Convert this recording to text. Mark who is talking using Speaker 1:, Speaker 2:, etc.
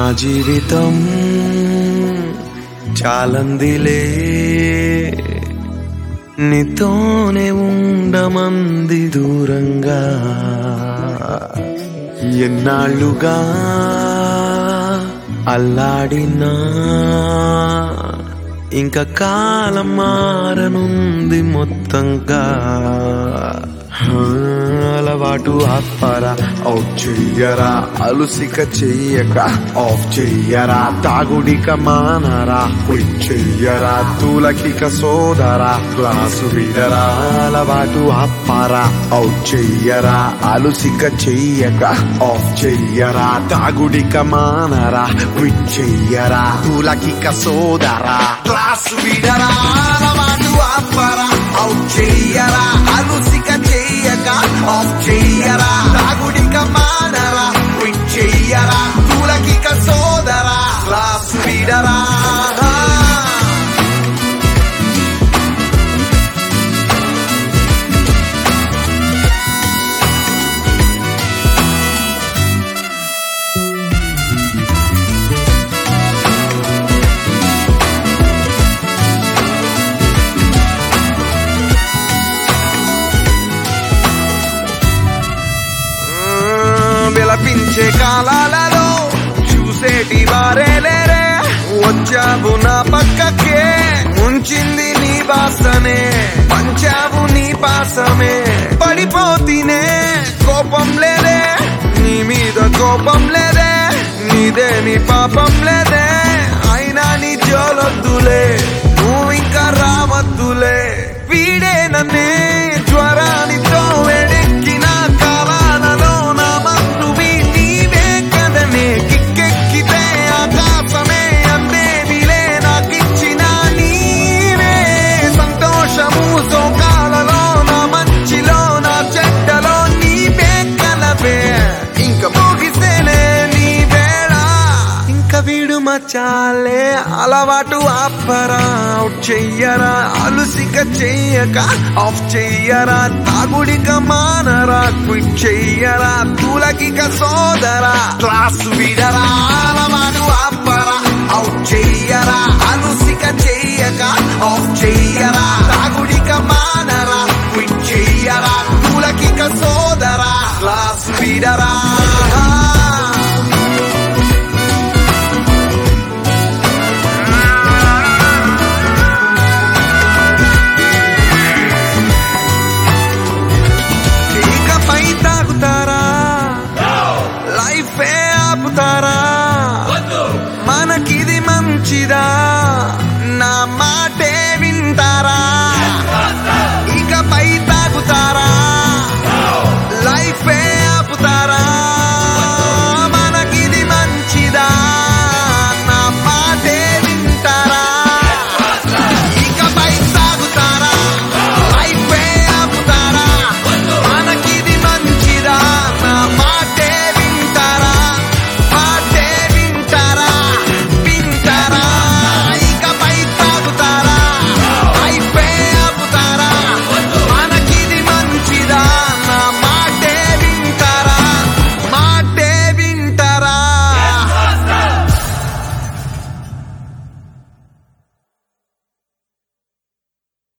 Speaker 1: జీవితం చాలందిలే నీతోనే ఉండమంది దూరంగా ఎన్నాళ్ళుగా అల్లాడినా ఇంకా కాలం మారనుంది మొత్తంగా హా, అలవాటు ఆత్మరా అవుట్ చెయ్యరా అలుసిక చెయ్యక ఆఫ్ చెయ్యరా తాగుడిక మానరా క్విట్ చెయ్యరా తూలకిక సోదరా క్లాసు విడరా అలవాటు ఆత్మరా అవుట్ చెయ్యరా అలుసిక చెయ్యక ఆఫ్ చెయ్యరా తాగుడిక మానరా క్విట్ చెయ్యరా తూలకిక సోదరా క్లాసు విడరా అలవాటు ఆత్మరా అవుట్ చెయ్యరా అలుసిక చెయ్యక ఆఫ్ చెయ్యరా తాగుడిక మానరా క్విట్ చెయ్యరా తూలకిక సోదరా క్లాసు విడరా విలపించే కాలాలలో చూసేటి వారే లేరే వచ్చావు నా పక్కకే ఉంచింది నీ బాసనే పంచావు నీ పాసమే పడిపోతీనే కోపం లేదే నీ మీద కోపం లేదే నీదే నీ పాపం లేదే అయినా నీ జోలొద్దులే నువ్వు ఇంకా రావద్దులే వీడే నన్నే జ్వరానితో వెడెక్కిన కాలాలలో నా మందువి నీవే కదనే కిక్కెక్కితే ఆకాశమే అందేదిలే నాకిచ్చిన నీవే సంతోషము సోకాలలో నా మంచిలో నా చెడ్డలో నీవే కలవే ఇంక ముగిసేలే నీ వేళ ఇంకా వీడు మచాలే అలవాటు ఆపరా అవుట్ చెయ్యరా అలుసిక చెయ్యక ఆఫ్ చెయ్యరా తాగుడిక మానరా క్విట్ చెయ్యరా తూలకిక సోదరా క్లాస్ విడరా అలవాటు ఆపరా అవుట్ చెయ్యరా అలుసిక చెయ్యక ఆఫ్ చెయ్యరా తాగుడిక మానరా క్విట్ చెయ్యరా తూలకిక సోదరా క్లాస్ విడరా